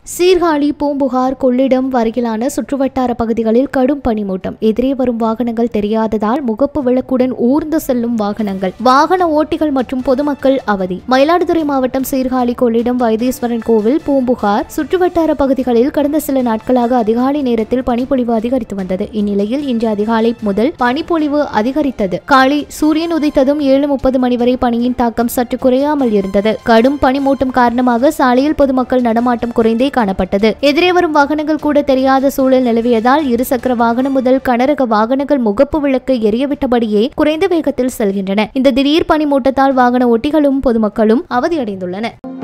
சீர்காழி பூம்புகார் கொள்ளிடம் வரையிலான சுற்றுவட்டார பகுதிகளில் கடும் பனிமூட்டம் எதிரே வரும் வாகனங்கள் தெரியாததால் முகப்பு விளக்குடன் ஊர்ந்து செல்லும் வாகனங்கள் வாகன ஓட்டிகள் மற்றும் பொதுமக்கள் அவதி மயிலாடுதுறை மாவட்டம் சீர்காழி கொள்ளிடம் வைத்தீஸ்வரன் கோவில் பூம்புகார் சுற்றுவட்டார பகுதிகளில் கடந்த சில நாட்களாக அதிகாலை நேரத்தில் பனிப்பொழிவு அதிகரித்து வந்தது இந்நிலையில் இன்று அதிகாலை முதல் பனிப்பொழிவு அதிகரித்தது காலை சூரியன் உதித்ததும் ஏழு முப்பது மணி வரை பனியின் தாக்கம் சற்று குறையாமல் இருந்தது கடும் பனிமூட்டம் காரணமாக சாலையில் பொதுமக்கள் நடமாட்டம் குறைந்தே காணப்பட்டது எதிரே வரும் வாகனங்கள் கூட தெரியாத சூழல் நிலவியதால் இருசக்கர வாகனம் முதல் கனரக வாகனங்கள் முகப்பு விளக்கு எரியவிட்டபடியே குறைந்த வேகத்தில் செல்கின்றன இந்த திடீர் பனிமூட்டத்தால் வாகன ஓட்டிகளும் பொதுமக்களும் அவதியடைந்துள்ளனர்